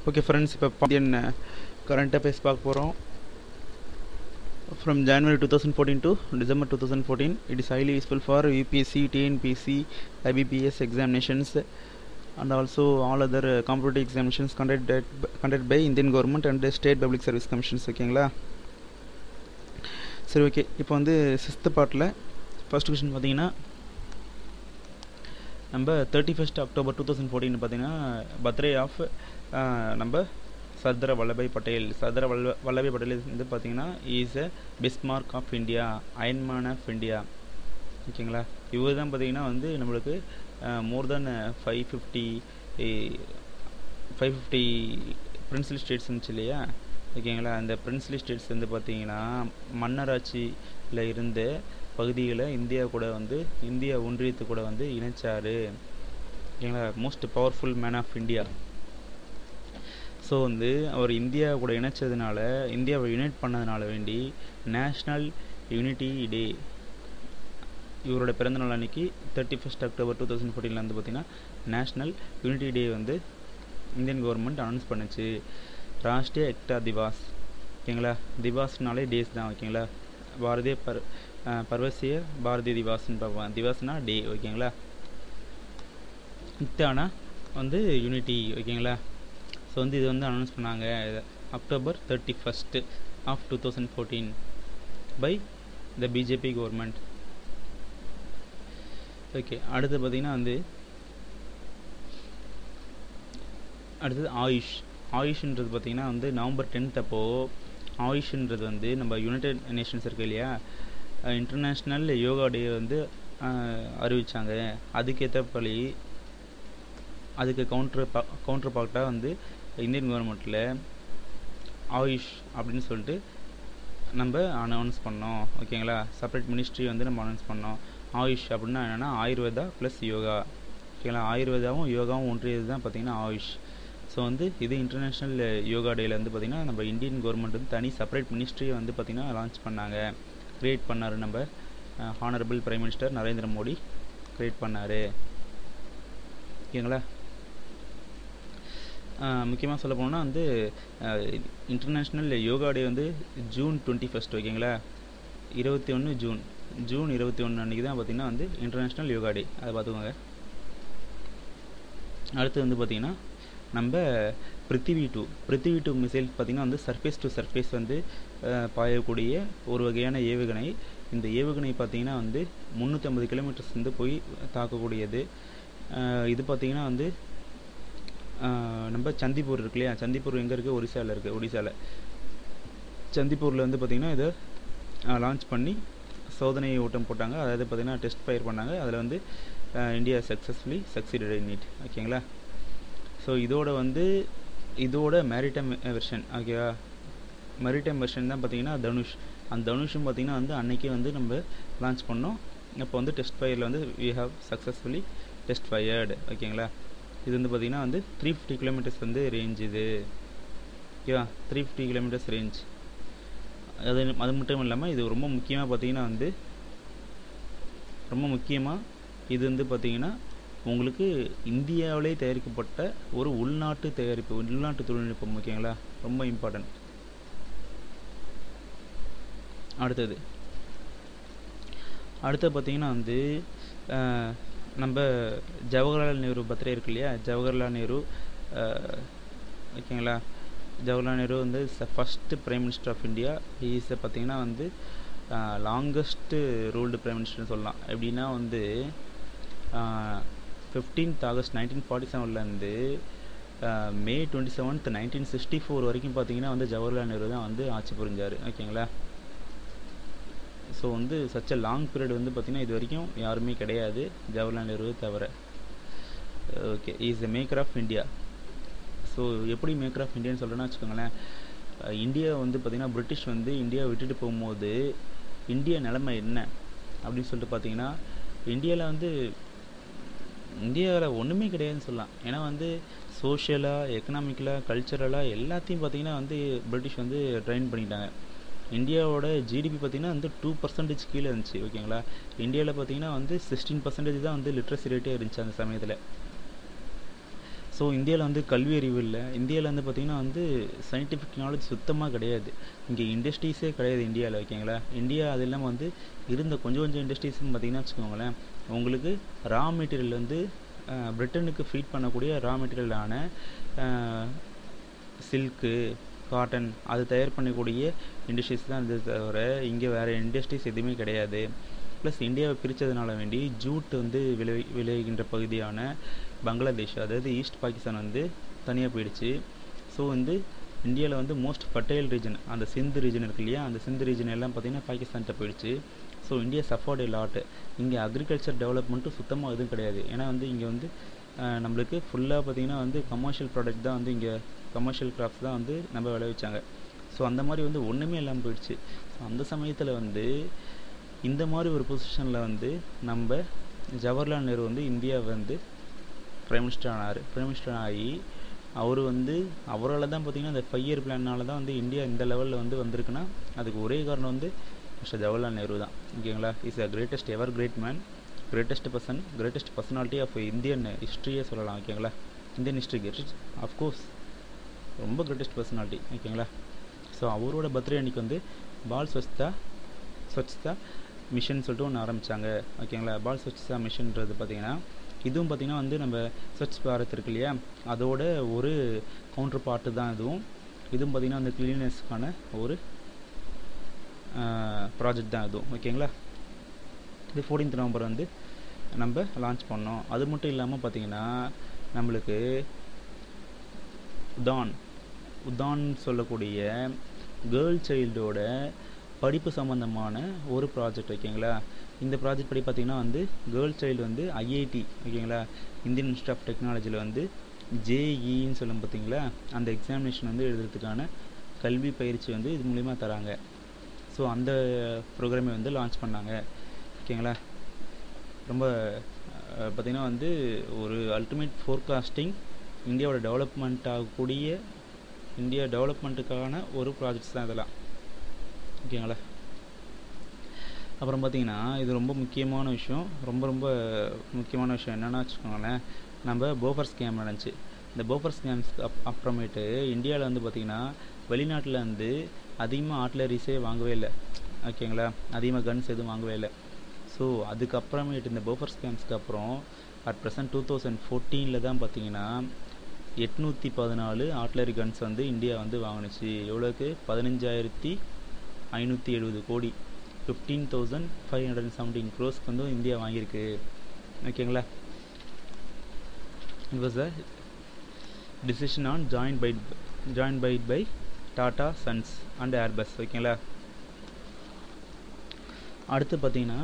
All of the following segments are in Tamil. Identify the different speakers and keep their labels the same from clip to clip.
Speaker 1: ஓகே ஃப்ரெண்ட்ஸ் இப்போ என்ன கரண்ட் அஃபேர்ஸ் பார்க்க போகிறோம் from January 2014 to December 2014 it is highly useful for UPSC, TNPC, IBPS examinations and also all other uh, competitive examinations conducted, conducted by Indian government and the state public service commissions ஓகேங்களா சரி ஓகே இப்போ வந்து சிக்ஸ்த்து பார்ட்டில் ஃபர்ஸ்ட் கொஷின் பார்த்தீங்கன்னா நம்ம thirty first October two thousand fourteen பார்த்தீங்கன்னா பர்த்டே ஆஃப் நம்ம சர்தார் வல்லபாய் பட்டேல் சர்தார் வல்ல வல்லபாய் பட்டேல் வந்து பார்த்தீங்கன்னா is a Bismarck of India iron man of India ஓகேங்களா இவர் தான் பார்த்தீங்கன்னா வந்து நம்மளுக்கு more than five fifty five fifty principal states இருந்துச்சு இல்லையா ஓகேங்களா அந்த பிரின்சிபல் ஸ்டேட்ஸ் வந்து பார்த்தீங்கன்னா மன்னராட்சியில் இருந்த பகுதிகளை இந்தியா கூட வந்து இந்தியா ஒன்றியத்து கூட வந்து இணைச்சார் ஓகேங்களா most powerful man of India so வந்து அவர் இந்தியா கூட இணைச்சதுனால இந்தியாவை யுனைட் பண்ணதுனால வேண்டி நேஷ்னல் யூனிட்டி டே இவரோட பிறந்த நாள் அன்னைக்கு thirty first October two thousand ஃபோர்டீனில் வந்து பார்த்திங்கன்னா நேஷ்னல் யூனிட்டி டே வந்து இந்தியன் கவர்மெண்ட் அனௌன்ஸ் பண்ணுச்சு ராஷ்டிரிய எக்டா திவாஸ் ஓகேங்களா திவாஸ்னாலே டேஸ் தான் ஓகேங்களா பாரதிய பர் பர்வசிய பாரதிய திவாஸ்ன்னு பார்ப்போம் திவாஸ்னா டே ஓகேங்களா இத்தானா வந்து யூனிட்டி ஓகேங்களா ஸோ வந்து இது வந்து அனௌன்ஸ் பண்ணாங்க October thirty first of two thousand fourteen by the BJP government okay அடுத்து பார்த்திங்கன்னா வந்து அடுத்தது ஆயுஷ் ஆயுஷ்ன்றது பார்த்திங்கன்னா வந்து நவம்பர் டென்த் அப்போது ஆயுஷ்ன்றது வந்து நம்ம யுனைடெட் நேஷன்ஸ் இருக்கு இல்லையா இன்டர்நேஷ்னல் யோகா டே வந்து அறிவித்தாங்க அதுக்கேற்றபடி அதுக்கு கவுண்டர் பா கவுண்டர் பார்ட்டாக வந்து இந்தியன் கவர்மெண்ட்டில் ஆயுஷ் அப்படின்னு சொல்லிட்டு நம்ம அனௌன்ஸ் பண்ணோம் ஓகேங்களா செப்பரேட் மினிஸ்ட்ரி வந்து நம்ம அனௌன்ஸ் பண்ணோம் ஆயுஷ் அப்படின்னா என்னென்னா ஆயுர்வேதா ப்ளஸ் யோகா ஓகேங்களா ஆயுர்வேதாவும் யோகாவும் ஒன்றியது தான் பார்த்திங்கன்னா ஆயுஷ் ஸோ வந்து இது இன்டர்நேஷ்னல் யோகா டேயில் வந்து பார்த்திங்கன்னா நம்ம இந்தியன் கவர்மெண்ட் வந்து தனி செப்பரேட் மினிஸ்ட்ரியை வந்து பார்த்திங்கன்னா லான்ச் பண்ணாங்க க்ரியேட் பண்ணார் நம்ம honourable prime minister Narendra Modi create பண்ணார் ஓகேங்களா முக்கியமாக சொல்ல போனோம்னா வந்து இன்டர்நேஷ்னல் யோகா டே வந்து ஜூன் டுவெண்ட்டி ஃபஸ்ட் ஓகேங்களா இருபத்தி ஒன்று ஜூன் ஜூன் இருபத்தி ஒன்று அன்றைக்கி தான் பார்த்திங்கன்னா வந்து இன்டர்நேஷ்னல் யோகா டே அதை பார்த்துக்கோங்க அடுத்து வந்து பார்த்திங்கன்னா நம்ம Prithvi two Prithvi two missile பார்த்திங்கன்னா வந்து சர்ஃபேஸ் டு சர்ஃபேஸ் வந்து பாயக்கூடிய ஒரு வகையான ஏவுகணை இந்த ஏவுகணை பார்த்திங்கன்னா வந்து முந்நூற்றி ஐம்பது கிலோமீட்டர்ஸ் வந்து போய் தாக்கக்கூடியது இது பார்த்திங்கன்னா வந்து நம்ம சந்திப்பூர் இருக்கு இல்லையா சந்திப்பூர் எங்கே இருக்குது ஒரிசாவில் இருக்குது ஒடிசாவில் சந்திப்பூரில் வந்து பார்த்திங்கன்னா இதை லான்ச் பண்ணி சோதனை ஓட்டம் போட்டாங்க அதாவது பார்த்திங்கன்னா டெஸ்ட் ஃபயர் பண்ணாங்க அதில் வந்து India successfully succeeded in it ஓகேங்களா ஸோ இதோட வந்து இதோட மேரிடைம் வெர்ஷன் ஓகேவா மேரிடைம் வெர்ஷன் தான் பார்த்திங்கன்னா தனுஷ் அந்த தனுஷும் பார்த்திங்கன்னா வந்து அன்றைக்கே வந்து நம்ம லான்ச் பண்ணோம் இப்போ வந்து டெஸ்ட் ஃபயரில் வந்து we have successfully test fired ஓகேங்களா இது வந்து பார்த்திங்கன்னா வந்து த்ரீ ஃபிஃப்டி கிலோமீட்டர்ஸ் வந்து ரேஞ்ச் இது ஓகேவா த்ரீ ஃபிஃப்டி கிலோமீட்டர்ஸ் ரேஞ்ச் அது அது மட்டும் இல்லாமல் இது ரொம்ப முக்கியமாக பார்த்தீங்கன்னா வந்து ரொம்ப முக்கியமாக இது வந்து பார்த்திங்கன்னா உங்களுக்கு இந்தியாவிலே தயாரிக்கப்பட்ட ஒரு உள்நாட்டு தயாரிப்பு உள்நாட்டு தொழில்நுட்பம் ஓகேங்களா ரொம்ப இம்பார்ட்டன்ட் அடுத்தது அடுத்து பார்த்திங்கன்னா வந்து நம்ம ஜவஹர்லால் நேரு பர்த்டே இருக்கு இல்லையா ஜவஹர்லால் நேரு ஓகேங்களா ஜவஹர்லால் நேரு வந்து first prime minister of India is பார்த்திங்கன்னா வந்து லாங்கஸ்ட்டு ரூல்டு பிரைம் மினிஸ்டர்னு சொல்லலாம் எப்படின்னா வந்து ஃபிஃப்டீன்த் ஆகஸ்ட் நைன்டீன் ஃபார்ட்டி செவன்லேருந்து May twenty seventh nineteen sixty four வரைக்கும் பார்த்தீங்கன்னா வந்து ஜவஹர்லால் நேரு தான் வந்து ஆட்சி புரிஞ்சார் ஓகேங்களா ஸோ வந்து சச் அ லாங் பீரியட் வந்து பார்த்திங்கன்னா இது வரைக்கும் யாருமே கிடையாது ஜவஹர்லால் நேரு தவிர okay is a maker of India so எப்படி மேக்கர் ஆஃப் இந்தியான்னு சொல்கிறேன்னா வச்சுக்கோங்களேன் இந்தியா வந்து பார்த்திங்கன்னா பிரிட்டிஷ் வந்து இந்தியா விட்டுட்டு போகும்போது இந்தியா நிலைமை என்ன அப்படின்னு சொல்லிட்டு பார்த்தீங்கன்னா இந்தியாவில் வந்து இந்தியாவில் ஒன்றுமே கிடையாதுன்னு சொல்லலாம் ஏன்னா வந்து சோஷியலாக எக்கனாமிக்கலாக கல்ச்சரலாக எல்லாத்தையும் பார்த்திங்கன்னா வந்து பிரிட்டிஷ் வந்து ட்ரைன் பண்ணிட்டாங்க இந்தியாவோட ஜிடிபி பார்த்திங்கன்னா வந்து டூ பர்சன்டேஜ் கீழே இருந்துச்சு ஓகேங்களா இந்தியாவில் பார்த்திங்கன்னா வந்து சிக்ஸ்டீன் பர்சன்டேஜ் தான் வந்து லிட்ரஸி ரேட்டே இருந்துச்சு அந்த சமயத்தில் ஸோ இந்தியாவில் வந்து கல்வி அறிவு இல்லை இந்தியாவில் வந்து பார்த்திங்கன்னா வந்து சயின்டிஃபிக் நாலேஜ் சுத்தமாக கிடையாது இங்கே இண்டஸ்ட்ரீஸே கிடையாது இந்தியாவில் ஓகேங்களா இந்தியா அது இல்லாமல் வந்து இருந்த கொஞ்சம் கொஞ்சம் இண்டஸ்ட்ரீஸ்னு பார்த்திங்கன்னா வச்சுக்கோங்களேன் உங்களுக்கு ரா மெட்டீரியல் வந்து பிரிட்டனுக்கு ஃபீட் பண்ணக்கூடிய ரா மெட்டீரியலான சில்க்கு காட்டன் அது தயார் பண்ணக்கூடிய இண்டஸ்ட்ரீஸ் தான் இருந்தது தவிர இங்கே வேறு இண்டஸ்ட்ரீஸ் எதுவுமே கிடையாது ப்ளஸ் இந்தியாவை பிரித்ததுனால வேண்டி ஜூட் வந்து விளை விளைகின்ற பகுதியான பங்களாதேஷ் அதாவது ஈஸ்ட் பாகிஸ்தான் வந்து தனியாக போயிடுச்சு ஸோ வந்து இந்தியாவில் வந்து மோஸ்ட் ஃபர்டைல் ரீஜன் அந்த சிந்து ரீஜன் இருக்கு இல்லையா அந்த சிந்து ரீஜன் எல்லாம் பார்த்திங்கன்னா பாகிஸ்தான்கிட்ட போயிடுச்சு so India suffered a lot இங்கே அக்ரிகல்ச்சர் டெவலப்மெண்ட்டும் சுத்தமாக எதுவும் கிடையாது ஏன்னா வந்து இங்கே வந்து நம்மளுக்கு ஃபுல்லாக பார்த்திங்கன்னா வந்து கமர்ஷியல் ப்ராடக்ட் தான் வந்து இங்கே கமர்ஷியல் கிராஃப்ட்ஸ் தான் வந்து நம்ம விளைவிச்சாங்க ஸோ அந்த மாதிரி வந்து ஒன்றுமே இல்லாமல் போயிடுச்சு ஸோ அந்த சமயத்தில் வந்து இந்த மாதிரி ஒரு பொசிஷனில் வந்து நம்ம ஜவஹர்லால் நேரு வந்து இந்தியா வந்து பிரைம் மினிஸ்டர் ஆனார் பிரைம் மினிஸ்டர் ஆகி அவர் வந்து அவரால் தான் பார்த்திங்கன்னா அந்த ஃபைவ் இயர் பிளான்னால தான் வந்து இந்தியா இந்த லெவலில் வந்து வந்திருக்குன்னா அதுக்கு ஒரே காரணம் வந்து மிஸ்டர் ஜவஹர்லால் நேரு தான் ஓகேங்களா is a greatest ever great man greatest person greatest personality of Indian ஹிஸ்ட்ரியே சொல்லலாம் ஓகேங்களா இந்தியன் ஹிஸ்ட்ரி கிரேட்டஸ்ட் அஃப்கோர்ஸ் ரொம்ப கிரேட்டஸ்ட் பர்சனாலிட்டி ஓகேங்களா ஸோ அவரோட பர்த்டே அன்றைக்கி வந்து பால் ஸ்வச்தா ஸ்வச்தா மிஷன் சொல்லிட்டு ஒன்று ஆரம்பித்தாங்க ஓகேங்களா பால் ஸ்வச்தா மிஷன்ன்றது பார்த்திங்கன்னா இதுவும் பார்த்திங்கன்னா வந்து நம்ம ஸ்வச் பாரத் இருக்கு இல்லையா அதோட ஒரு கவுண்டர் பார்ட்டு தான் இதுவும் இதுவும் பார்த்திங்கன்னா அந்த கிளீனஸ்க்கான ஒரு ப்ராஜெக்ட் தான் இதுவும் ஓகேங்களா இது ஃபோர்டீன்த் நவம்பர் வந்து நம்ம லான்ச் பண்ணோம் அது மட்டும் இல்லாமல் பார்த்திங்கன்னா நம்மளுக்கு உதான் உதான் சொல்லக்கூடிய கேர்ள் சைல்டோட படிப்பு சம்மந்தமான ஒரு ப்ராஜெக்ட் ஓகேங்களா இந்த ப்ராஜெக்ட் படி பார்த்திங்கன்னா வந்து கேர்ள் சைல்டு வந்து ஐஐடி ஓகேங்களா இந்தியன் இன்ஸ்டியூட் ஆஃப் டெக்னாலஜியில் வந்து ஜேஇன்னு சொல்லும் பார்த்தீங்களா அந்த எக்ஸாமினேஷன் வந்து எழுதுறதுக்கான கல்வி பயிற்சி வந்து இது மூலிமா தராங்க ஸோ அந்த ப்ரோக்ராமை வந்து லான்ச் பண்ணாங்க ஓகேங்களா ரொம்ப பார்த்திங்கன்னா வந்து ஒரு அல்டிமேட் ஃபோர்காஸ்டிங் இந்தியாவோட டெவலப்மெண்ட் ஆகக்கூடிய இந்தியா டெவலப்மெண்ட்டுக்கான ஒரு ப்ராஜெக்ட்ஸ் தான் இதெல்லாம் ஓகேங்களா அப்புறம் பார்த்தீங்கன்னா இது ரொம்ப முக்கியமான விஷயம் ரொம்ப ரொம்ப முக்கியமான விஷயம் என்னென்னா வச்சுக்கோங்களேன் நம்ம போஃபர் ஸ்கேம் நடந்துச்சு இந்த போஃபர் ஸ்கேம்ஸ் அப் அப்புறமேட்டு இந்தியாவில் வந்து பார்த்திங்கன்னா வெளிநாட்டில் வந்து அதிகமாக ஆர்ட்லரிஸே வாங்கவே இல்லை ஓகேங்களா அதிகமாக கன்ஸ் எதுவும் வாங்கவே இல்லை ஸோ அதுக்கப்புறமேட்டு இந்த போஃபர் ஸ்கேம்ஸ்க்கு அப்புறம் அட் ப்ரெசன்ட் டூ தௌசண்ட் ஃபோர்டீனில் தான் பார்த்தீங்கன்னா எட்நூற்றி பதினாலு ஆர்ட்லரி கன்ஸ் வந்து இந்தியா வந்து வாங்கினுச்சு எவ்வளோக்கு பதினஞ்சாயிரத்தி ஐநூற்றி எழுபது கோடி fifteen thousand five hundred seventeen க்ரோஸ்க்கு வந்து இந்தியா வாங்கியிருக்கு ஓகேங்களா it was a decision on join by join by by Tata sons and Airbus ஓகேங்களா அடுத்து பார்த்தீங்கன்னா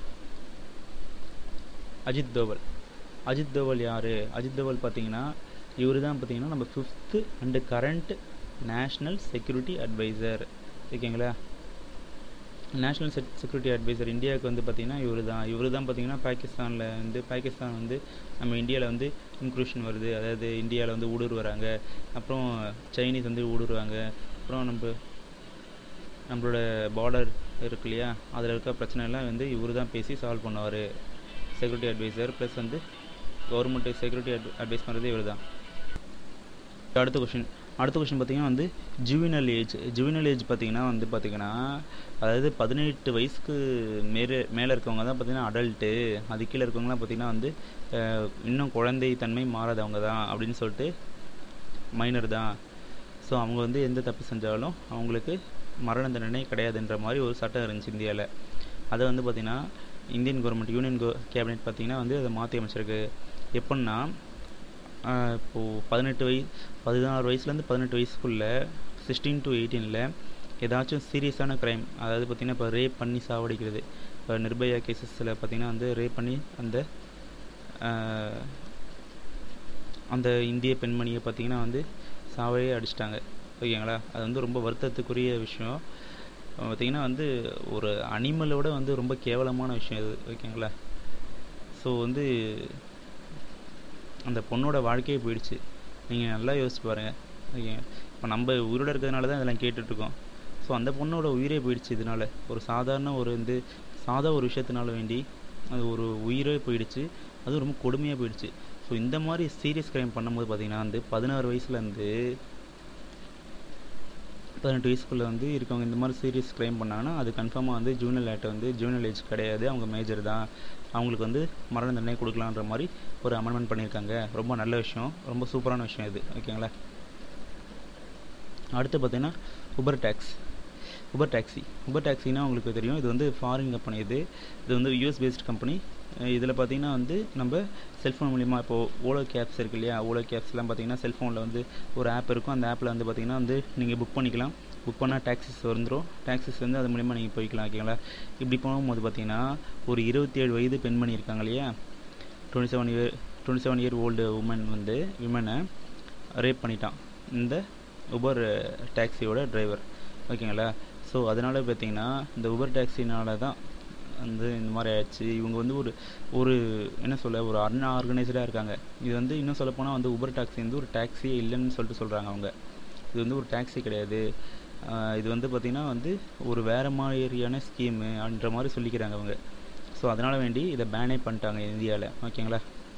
Speaker 1: அஜித் தோவல் அஜித் தோவல் யார் அஜித் தோவல் பார்த்தீங்கன்னா இவர் தான் பார்த்தீங்கன்னா நம்ம fifth and current national security advisor ஓகேங்களா நேஷ்னல் செக் செக்யூரிட்டி அட்வைசர் இந்தியாவுக்கு வந்து பார்த்திங்கன்னா இவர் தான் இவர் தான் பார்த்திங்கன்னா பாகிஸ்தானில் வந்து பாகிஸ்தான் வந்து நம்ம இந்தியாவில் வந்து இன்க்ரூஷன் வருது அதாவது இந்தியாவில் வந்து ஊடுருவராங்க அப்புறம் சைனீஸ் வந்து ஊடுருவாங்க அப்புறம் நம்ம நம்மளோட பார்டர் இருக்கு இல்லையா அதில் இருக்க பிரச்சனைலாம் வந்து இவர் தான் பேசி சால்வ் பண்ணுவார் செக்யூரிட்டி அட்வைசர் ப்ளஸ் வந்து கவர்மெண்ட்டு செக்யூரிட்டி அட் அட்வைஸ் பண்ணுறது இவர் தான் அடுத்த கொஷின் அடுத்த கொஷின் பார்த்தீங்கன்னா வந்து ஜுவினல் ஏஜ் ஜுவினல் ஏஜ் பார்த்தீங்கன்னா வந்து பார்த்தீங்கன்னா அதாவது பதினெட்டு வயசுக்கு மேலே மேலே இருக்கவங்க தான் பார்த்தீங்கன்னா அடல்ட்டு அது கீழே இருக்கவங்கலாம் பார்த்தீங்கன்னா வந்து இன்னும் குழந்தை தன்மை மாறாதவங்க தான் அப்படின்னு சொல்லிட்டு மைனர் தான் ஸோ அவங்க வந்து எந்த தப்பு செஞ்சாலும் அவங்களுக்கு மரண தண்டனை கிடையாதுன்ற மாதிரி ஒரு சட்டம் இருந்துச்சு இந்தியாவில் அதை வந்து பார்த்திங்கன்னா இந்தியன் கவர்மெண்ட் யூனியன் கோ கேபினெட் பார்த்திங்கன்னா வந்து அதை மாற்றி அமைச்சிருக்கு எப்படின்னா இப்போது பதினெட்டு வயசு பதினாறு வயசுலேருந்து பதினெட்டு வயசுக்குள்ளே சிக்ஸ்டீன் டு எயிட்டீனில் ஏதாச்சும் சீரியஸான க்ரைம் அதாவது பார்த்திங்கன்னா இப்போ ரேப் பண்ணி சாவடிக்கிறது இப்போ நிர்பயா கேசஸில் பார்த்திங்கன்னா வந்து ரேப் பண்ணி அந்த அந்த இந்திய பெண்மணியை பார்த்திங்கன்னா வந்து சாவையே அடிச்சிட்டாங்க ஓகேங்களா அது வந்து ரொம்ப வருத்தத்துக்குரிய விஷயம் பார்த்திங்கன்னா வந்து ஒரு அனிமலோட வந்து ரொம்ப கேவலமான விஷயம் இது ஓகேங்களா ஸோ வந்து அந்த பொண்ணோட வாழ்க்கையே போயிடுச்சு நீங்கள் நல்லா யோசிச்சு பாருங்கள் ஓகே இப்போ நம்ம உயிரோட இருக்கிறதுனால தான் இதெல்லாம் கேட்டுட்ருக்கோம் ஸோ அந்த பொண்ணோட உயிரே போயிடுச்சு இதனால் ஒரு சாதாரண ஒரு வந்து சாதா ஒரு விஷயத்தினால வேண்டி அது ஒரு உயிரே போயிடுச்சு அதுவும் ரொம்ப கொடுமையாக போயிடுச்சு ஸோ இந்த மாதிரி சீரியஸ் கிரைம் பண்ணும்போது பார்த்தீங்கன்னா வந்து பதினாறு வயசுலேருந்து பதினெட்டு வயசுக்குள்ளே வந்து இருக்கவங்க இந்த மாதிரி சீரியஸ் க்ரைம் பண்ணாங்கன்னா அது கன்ஃபார்மாக வந்து ஜூனியல் ஆக்ட் வந்து ஜூனியல் ஏஜ் கிடையாது அவங்க மேஜர் தான் அவங்களுக்கு வந்து மரண தண்டனை கொடுக்கலான்ற மாதிரி ஒரு அமெண்ட்மெண்ட் பண்ணியிருக்காங்க ரொம்ப நல்ல விஷயம் ரொம்ப சூப்பரான விஷயம் இது ஓகேங்களா அடுத்து பார்த்தீங்கன்னா உபர் டேக்ஸ் உபர் டாக்ஸி உபர் டாக்ஸினா உங்களுக்கு தெரியும் இது வந்து ஃபாரின் கம்பெனி இது இது வந்து யூஎஸ் பேஸ்ட் கம்பெனி இதில் பார்த்தீங்கன்னா வந்து நம்ம செல்ஃபோன் மூலிமா இப்போது ஓலோ கேப்ஸ் இருக்கு இல்லையா ஓலோ கேப்ஸ்லாம் பார்த்தீங்கன்னா செல்ஃபோனில் வந்து ஒரு ஆப் இருக்கும் அந்த ஆப்பில் வந்து பார்த்தீங்கன்னா வந்து நீங்கள் புக் பண்ணிக்கலாம் புக் பண்ணால் டாக்ஸிஸ் வந்துடும் டாக்ஸிஸ் வந்து அது மூலிமா நீங்கள் போய்க்கலாம் ஓகேங்களா இப்படி போகும்போது பார்த்தீங்கன்னா ஒரு இருபத்தி ஏழு வயது பெண்மணி இருக்காங்க இல்லையா twenty seven year twenty seven year old woman வந்து விமனை ரேப் பண்ணிட்டான் இந்த உபர் டாக்ஸியோட டிரைவர் ஓகேங்களா ஸோ அதனால் பார்த்தீங்கன்னா இந்த உபர் டாக்ஸினால தான் வந்து இந்த மாதிரி ஆயிடுச்சு இவங்க வந்து ஒரு ஒரு என்ன சொல்ல ஒரு அன்ஆர்கனைஸ்டாக இருக்காங்க இது வந்து இன்னும் சொல்லப்போனால் வந்து உபர் டாக்ஸி வந்து ஒரு டாக்ஸியே இல்லைன்னு சொல்லிட்டு சொல்கிறாங்க அவங்க இது வந்து ஒரு டாக்ஸி கிடையாது இது வந்து பார்த்திங்கன்னா வந்து ஒரு வேறு மாதிரியான ஸ்கீமு அப்படின்ற மாதிரி சொல்லிக்கிறாங்க அவங்க ஸோ அதனால் வேண்டி இதை பேனே பண்ணிட்டாங்க இந்தியாவில் ஓகேங்களா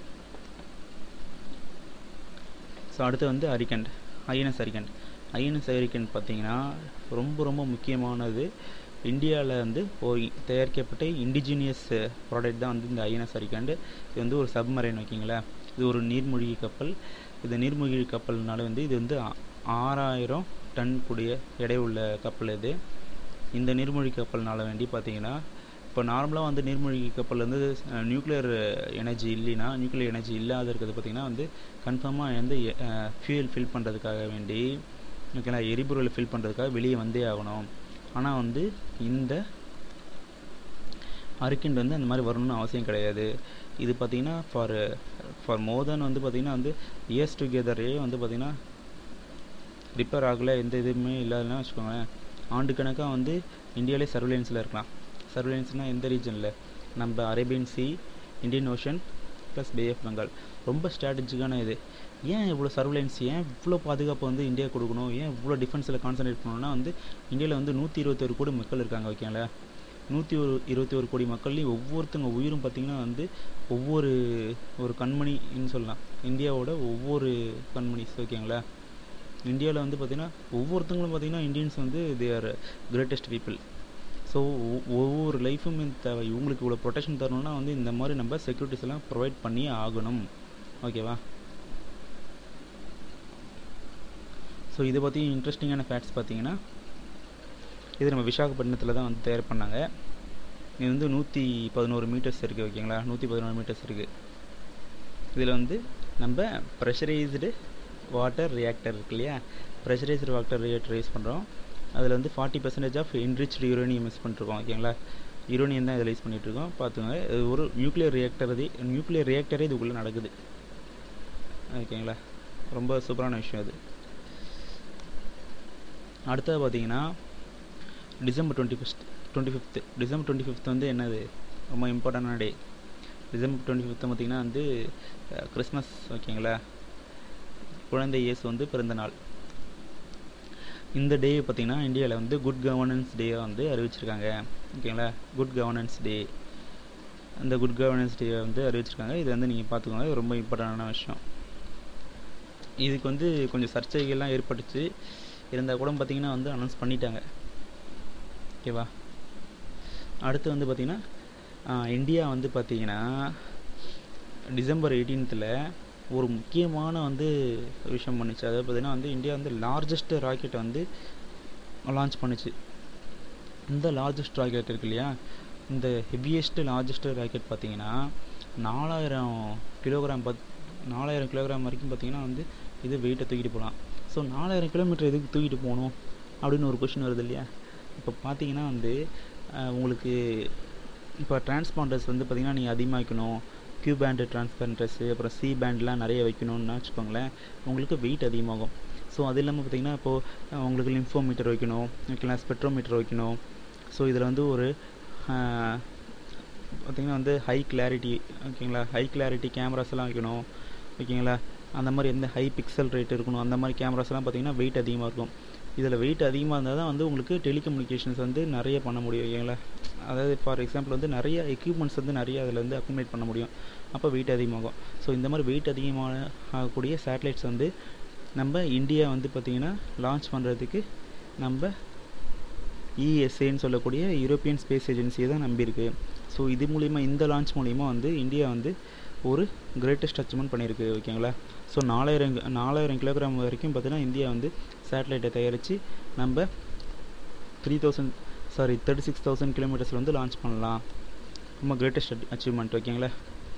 Speaker 1: ஸோ அடுத்து வந்து அரிகண்ட் ஐஎன்எஸ் அரிகண்ட் ஐஎன்எஸ் அரிகண்ட் பார்த்தீங்கன்னா ரொம்ப ரொம்ப முக்கியமானது இந்தியாவில் வந்து ஒரு தயாரிக்கப்பட்ட இண்டிஜினியஸ் ப்ராடக்ட் தான் வந்து இந்த ஐஎன்எஸ் அரிகண்ட் இது வந்து ஒரு சப்மரைன் ஓகேங்களா இது ஒரு நீர்மூழ்கி கப்பல் இது நீர்மூழ்கி கப்பல்னால வந்து இது வந்து ஆறாயிரம் டன் கூடிய எடை உள்ள கப்பல் இது இந்த நீர்மூழ்கி கப்பல்னால வேண்டி பார்த்தீங்கன்னா இப்போ நார்மலாக வந்து நீர்மூழ்கி கப்பல் வந்து நியூக்ளியர் எனர்ஜி இல்லைன்னா நியூக்ளியர் எனர்ஜி இல்லாத இருக்கிறது பார்த்திங்கன்னா வந்து கன்ஃபார்மாக வந்து ஃபியூயல் ஃபில் பண்ணுறதுக்காக வேண்டி ஓகேங்களா எரிபொருளை ஃபில் பண்ணுறதுக்காக வெளியே வந்தே ஆகணும் ஆனால் வந்து இந்த அரிக்கண்ட் வந்து அந்த மாதிரி வரணும்னு அவசியம் கிடையாது இது பார்த்திங்கன்னா ஃபார் ஃபார் மோர் தென் வந்து பார்த்திங்கன்னா வந்து இயர்ஸ் டுகெதரே வந்து பார்த்திங்கன்னா ரிப்பேர் ஆகலை எந்த இதுவுமே இல்லாதனா வச்சுக்கோங்களேன் ஆண்டு கணக்காக வந்து இந்தியாவிலே சர்வேலன்ஸில் இருக்கலாம் சர்வேலன்ஸ்னால் எந்த ரீஜனில் நம்ம Arabian sea Indian ocean plus bay of Bengal ரொம்ப ஸ்ட்ராட்டஜிக்கான இது ஏன் இவ்வளோ சர்வேலன்ஸ் ஏன் இவ்வளோ பாதுகாப்பு வந்து இந்தியா கொடுக்கணும் ஏன் இவ்வளோ டிஃபென்ஸில் கான்சன்ட்ரேட் பண்ணணும்னா வந்து இந்தியாவில் வந்து நூற்றி இருபத்தொரு கோடி மக்கள் இருக்காங்க ஓகேங்களா நூற்றி ஒரு இருபத்தி ஒரு கோடி மக்கள்லையும் ஒவ்வொருத்தங்க உயிரும் பார்த்திங்கன்னா வந்து ஒவ்வொரு ஒரு கண்மணின்னு சொல்லலாம் இந்தியாவோட ஒவ்வொரு கண்மணிஸ் ஓகேங்களா இந்தியாவில் வந்து பார்த்திங்கன்னா ஒவ்வொருத்தங்களும் பார்த்திங்கன்னா இந்தியன்ஸ் வந்து they are greatest people so ஒவ்வொரு லைஃபும் தேவை இவங்களுக்கு இவ்வளோ ப்ரொடெக்ஷன் தரணும்னா வந்து இந்த மாதிரி நம்ம செக்யூரிட்டிஸ் எல்லாம் ப்ரொவைட் பண்ணியே ஆகணும் ஓகேவா ஸோ இதை பற்றி இன்ட்ரெஸ்டிங்கான ஃபேக்ட்ஸ் பார்த்தீங்கன்னா இது நம்ம விசாகப்பட்டினத்தில் தான் வந்து தயார் பண்ணாங்க இது வந்து நூற்றி பதினோரு மீட்டர்ஸ் இருக்குது ஓகேங்களா நூற்றி பதினோரு மீட்டர்ஸ் இருக்குது இதில் வந்து நம்ம ப்ரெஷரைஸ்டு வாட்டர் ரியாக்டர் இருக்கு இல்லையா ப்ரெஷரைஸ்டு வாட்டர் ரியாக்டர் யூஸ் பண்ணுறோம் அதில் வந்து forty percentage of enriched uranium use பண்ணிருக்கோம் ஓகேங்களா யூரேனியம் தான் இதில் யூஸ் பண்ணிகிட்ருக்கோம் பார்த்துங்க இது ஒரு நியூக்ளியர் ரியாக்டர் இது நியூக்ளியர் ரியாக்டரே இதுக்குள்ளே நடக்குது ஓகேங்களா ரொம்ப சூப்பரான விஷயம் அது அடுத்தது பார்த்தீங்கன்னா December twenty first twenty fifth December twenty fifth வந்து என்னது ரொம்ப இம்பார்ட்டண்டான டே டிசம்பர் டுவெண்ட்டி ஃபிஃப்த்து பார்த்திங்கன்னா வந்து கிறிஸ்மஸ் ஓகேங்களா குழந்தை இயேசு வந்து பிறந்த நாள் இந்த டே பார்த்திங்கன்னா இந்தியாவில் வந்து குட் கவர்னன்ஸ் டேயை வந்து அறிவிச்சிருக்காங்க ஓகேங்களா குட் கவர்னன்ஸ் டே அந்த குட் கவர்னன்ஸ் டே வந்து அறிவிச்சிருக்காங்க இது வந்து நீங்கள் பார்த்துக்கோங்க இது ரொம்ப இம்பார்ட்டண்டான விஷயம் இதுக்கு வந்து கொஞ்சம் சர்ச்சைகள்லாம் ஏற்பட்டுச்சு இருந்தால் கூட பார்த்திங்கன்னா வந்து அனௌன்ஸ் பண்ணிட்டாங்க ஓகேவா அடுத்து வந்து பார்த்திங்கன்னா இந்தியா வந்து பார்த்திங்கன்னா டிசம்பர் எயிட்டீன்த்தில் ஒரு முக்கியமான வந்து விஷயம் பண்ணுச்சு அதாவது பார்த்திங்கன்னா வந்து இந்தியா வந்து லார்ஜஸ்ட் ராக்கெட்டை வந்து லான்ச் பண்ணுச்சு இந்த லார்ஜஸ்ட் ராக்கெட் இருக்கு இல்லையா இந்த ஹெவியஸ்ட் லார்ஜஸ்ட் ராக்கெட் பார்த்திங்கன்னா நாலாயிரம் கிலோகிராம் பத் நாலாயிரம் கிலோகிராம் வரைக்கும் பார்த்திங்கன்னா வந்து இது வெயிட்டை தூக்கிட்டு போகலாம் ஸோ நாலாயிரம் கிலோமீட்டர் எதுக்கு தூக்கிட்டு போகணும் அப்படின்னு ஒரு கொஷின் வருது இல்லையா இப்போ பார்த்தீங்கன்னா வந்து உங்களுக்கு இப்போ டிரான்ஸ்பாண்டர்ஸ் வந்து பார்த்திங்கன்னா நீங்கள் அதிகமாக வைக்கணும் கியூ பேண்டு டிரான்ஸ்பரண்டர்ஸு அப்புறம் சி பேண்ட்லாம் நிறைய வைக்கணும்னு வச்சுக்கோங்களேன் உங்களுக்கு வெயிட் அதிகமாகும் ஸோ அது இல்லாமல் பார்த்திங்கன்னா இப்போது உங்களுக்கு லிம்ஃபோமீட்டர் வைக்கணும் ஓகேங்களா ஸ்பெக்ட்ரோமீட்டர் வைக்கணும் ஸோ இதில் வந்து ஒரு பார்த்திங்கன்னா வந்து ஹை கிளாரிட்டி ஓகேங்களா ஹை கிளாரிட்டி கேமராஸ்லாம் வைக்கணும் ஓகேங்களா அந்த மாதிரி எந்த ஹை பிக்சல் ரேட் இருக்கணும் அந்த மாதிரி கேமராஸ்லாம் பார்த்திங்கன்னா வெயிட் அதிகமாக இருக்கும் இதில் வெயிட் அதிகமாக இருந்தால் தான் வந்து உங்களுக்கு டெலிகம்யூனிகேஷன்ஸ் வந்து நிறைய பண்ண முடியும் ஓகேங்களா அதாவது ஃபார் எக்ஸாம்பிள் வந்து நிறைய எக்யூப்மெண்ட்ஸ் வந்து நிறைய அதில் வந்து அக்குமுலேட் பண்ண முடியும் அப்போ வெயிட் அதிகமாகும் ஸோ இந்த மாதிரி வெயிட் அதிகமான ஆகக்கூடிய சேட்டலைட்ஸ் வந்து நம்ம இந்தியா வந்து பார்த்திங்கன்னா லான்ச் பண்ணுறதுக்கு நம்ம இஎஸ்ஏன்னு சொல்லக்கூடிய யூரோப்பியன் ஸ்பேஸ் ஏஜென்சியை தான் நம்பியிருக்கு ஸோ இது மூலிமா இந்த லான்ச் மூலிமா வந்து இந்தியா வந்து ஒரு கிரேட்டஸ்ட் அச்சீவ்மெண்ட் பண்ணியிருக்கு ஓகேங்களா ஸோ நாலாயிரம் நாலாயிரம் கிலோகிராம் வரைக்கும் பார்த்தீங்கன்னா இந்தியா வந்து சேட்டலைட்டை தயாரித்து நம்ம three thousand sorry thirty six thousand கிலோமீட்டர்ஸில் வந்து லான்ச் பண்ணலாம் ரொம்ப கிரேட்டஸ்ட் அச்சீவ்மெண்ட் ஓகேங்களா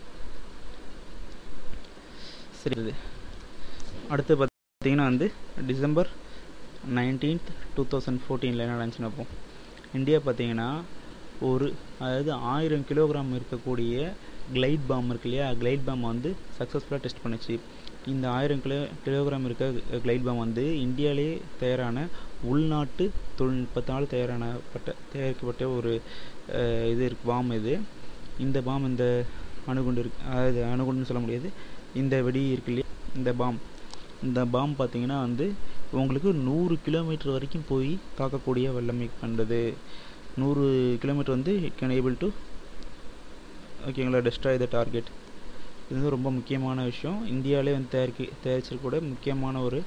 Speaker 1: சரி இது அடுத்து பார்த்தீங்கன்னா வந்து டிசம்பர் நைன்டீன்த் டூ தௌசண்ட் ஃபோர்டீனில் என்ன நடந்துச்சுன்னு பார்ப்போம் இந்தியா பார்த்தீங்கன்னா ஒரு அதாவது ஆயிரம் கிலோகிராம் இருக்கக்கூடிய கிளைட் பாம் இருக்கு இல்லையா கிளைட் பாம் வந்து சக்ஸஸ்ஃபுல்லாக டெஸ்ட் பண்ணுச்சு இந்த ஆயிரம் கிலோ கிலோகிராம் இருக்க கிளைட் பாம் வந்து இந்தியாவிலே தயாரான உள்நாட்டு தொழில்நுட்பத்தால் தயாரானப்பட்ட தயாரிக்கப்பட்ட ஒரு இது இருக்கு பாம் இது இந்த பாம் இந்த அணுகுண்டு இருக்கு அதாவது அணுகுண்டுன்னு சொல்ல முடியாது இந்த வெடி இருக்கு இல்லையா இந்த பாம் இந்த பாம் பார்த்தீங்கன்னா வந்து உங்களுக்கு நூறு கிலோமீட்டர் வரைக்கும் போய் தாக்கக்கூடிய வல்லமை கண்டது நூறு கிலோமீட்டர் வந்து இட் கேன் ஏபிள் டு ஓகேங்களா டெஸ்ட்ராய் த டார்கெட் இது வந்து ரொம்ப முக்கியமான விஷயம் இந்தியாவிலே வந்து தயாரிக்க தயாரிச்சிருக்கூட முக்கியமான ஒரு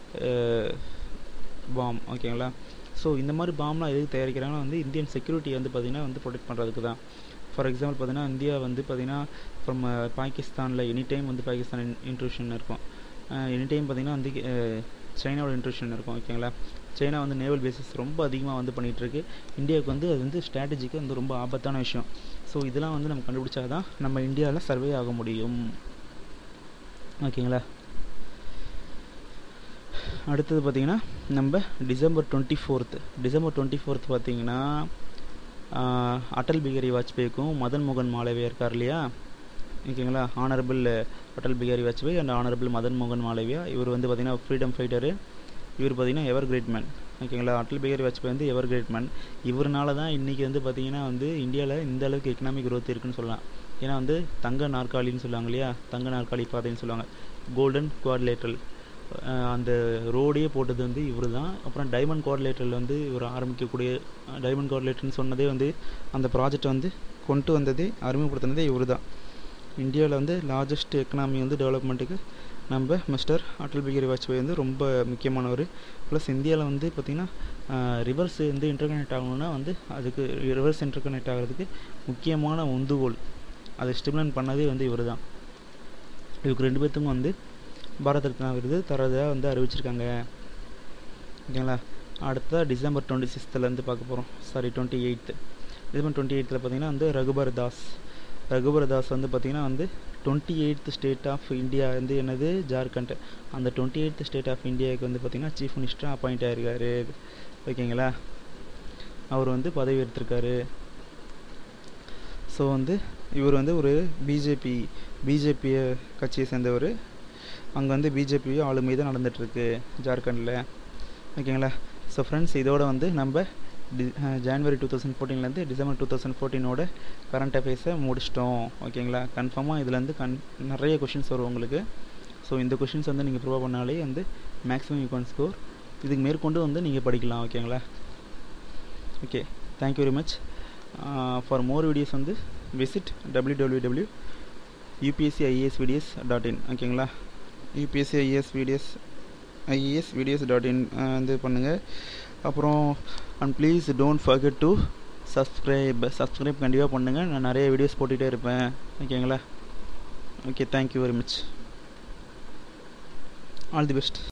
Speaker 1: பாம் ஓகேங்களா ஸோ இந்த மாதிரி பாம்லாம் எதுக்கு தயாரிக்கிறாங்கன்னா வந்து இந்தியன் செக்யூரிட்டி வந்து பார்த்திங்கன்னா வந்து ப்ரொடெக்ட் பண்ணுறதுக்கு தான் ஃபார் எக்ஸாம்பிள் பார்த்தீங்கன்னா இந்தியா வந்து பார்த்திங்கன்னா ஃப்ரம் பாகிஸ்தானில் எனி டைம் வந்து பாகிஸ்தான் இன்ட்ரூஷன் இருக்கும் எனி டைம் பார்த்திங்கன்னா வந்து சைனாவோட இன்ட்ரூஷன் இருக்கும் ஓகேங்களா சைனா வந்து நேவல் பேசிஸ் ரொம்ப அதிகமாக வந்து பண்ணிகிட்ருக்கு இந்தியாவுக்கு வந்து அது வந்து ஸ்ட்ராட்டஜிக்கு வந்து ரொம்ப ஆபத்தான விஷயம் ஸோ இதெல்லாம் வந்து நம்ம கண்டுபிடிச்சா தான் நம்ம இந்தியாவில் சர்வே ஆக முடியும் ஓகேங்களா அடுத்தது பார்த்திங்கன்னா நம்ம December twenty fourth December twenty fourth பார்த்திங்கன்னா அடல் பிகாரி வாஜ்பேயிக்கும் மதன் மோகன் மாளவியா இருக்கார் இல்லையா ஓகேங்களா honourable Atal Bihari Vajpayee and honourable Madan மோகன் மாளவியா இவர் வந்து பார்த்திங்கன்னா ஃப்ரீடம் ஃபைட்டரு இவர் பார்த்திங்கன்னா எவர் கிரேட் மேன் ஓகேங்களா அடல் பிகாரி வாஜ்பாய் வந்து எவர் கிரேட் மேன் இவர்னால தான் இன்றைக்கி வந்து பார்த்திங்கன்னா வந்து இந்தியாவில் இந்த அளவுக்கு எக்கனாமிக் க்ரோத் இருக்குன்னு சொல்லலாம் ஏன்னா வந்து தங்க நாற்காலின்னு சொல்லுவாங்க இல்லையா தங்க நாற்காலி பாதைன்னு சொல்லுவாங்க கோல்டன் குவாட்லேட்ரல் அந்த ரோடே போட்டது வந்து இவர் தான் அப்புறம் டைமண்ட் குவாட்லேட்டரில் வந்து இவர் ஆரம்பிக்கக்கூடிய டைமண்ட் குவாட்லேட்டர்னு சொன்னதே வந்து அந்த ப்ராஜெக்டை வந்து கொண்டு வந்ததே அறிமுகப்படுத்தினதே இவர் தான் இந்தியாவில் வந்து லார்ஜஸ்ட் எக்கனாமி வந்து டெவலப்மெண்ட்டுக்கு நம்ம மிஸ்டர் அடல் பிகாரி வாஜ்பாய் வந்து ரொம்ப முக்கியமானவர் ப்ளஸ் இந்தியாவில் வந்து பார்த்திங்கன்னா ரிவர்ஸ் வந்து இன்டர்கனெக்ட் ஆகணும்னா வந்து அதுக்கு ரிவர்ஸ் இன்டர்கனெக்ட் ஆகிறதுக்கு முக்கியமான உந்துகோல் அதை ஸ்டிமுலன் பண்ணதே வந்து இவர் தான் இவருக்கு ரெண்டு பேர்த்துக்கும் வந்து பாரத் ரத்னா விருது தரதாக வந்து அறிவிச்சிருக்காங்க ஓகேங்களா அடுத்ததாக டிசம்பர் டுவெண்ட்டி சிக்ஸ்த்துலேருந்து பார்க்க போகிறோம் sorry twenty eighth December twenty எயித்தில் பார்த்தீங்கன்னா வந்து ரகுபர் தாஸ் ரகுபர் தாஸ் வந்து பார்த்திங்கன்னா வந்து twenty eighth state of India வந்து என்னது ஜார்க்கண்ட் அந்த டுவெண்ட்டி எயித் ஸ்டேட் ஆஃப் இந்தியாவுக்கு வந்து பார்த்திங்கன்னா சீஃப் மினிஸ்டராக அப்பாயிண்ட் ஆகிருக்காரு ஓகேங்களா அவர் வந்து பதவி எடுத்திருக்காரு ஸோ வந்து இவர் வந்து ஒரு பிஜேபி பிஜேபி கட்சியை சேர்ந்தவர் அங்கே வந்து பிஜேபி ஆளுமை தான் நடந்துகிட்ருக்கு ஜார்க்கண்டில் ஓகேங்களா ஸோ ஃப்ரெண்ட்ஸ் இதோட வந்து நம்ம டி ஜான்வரி டூ தௌசண்ட் ஃபோர்டீன்லேருந்து டிசம்பர் டூ தௌசண்ட் ஃபோர்டீனோட கரண்ட் அஃபேர்ஸை முடிச்சிட்டோம் ஓகேங்களா கன்ஃபார்மாக இதுலேருந்து கன் நிறைய கொஷின்ஸ் வரும் உங்களுக்கு ஸோ இந்த கொஷின்ஸ் வந்து நீங்கள் ப்ரூவ் பண்ணாலே வந்து மேக்ஸிமம் யூ கேன் ஸ்கோர் இதுக்கு மேற்கொண்டு வந்து நீங்கள் படிக்கலாம் ஓகேங்களா okay thank you very much for more videos வந்து visit W W W UPSC IAS videos dot in ஓகேங்களா UPSC IAS videos IAS videos dot in வந்து பண்ணுங்கள் அப்புறம் and please don't forget to subscribe subscribe கண்டிப்பாக பண்ணுங்கள் நான் நிறைய வீடியோஸ் போட்டுகிட்டே இருப்பேன் ஓகேங்களா okay thank you very much all the best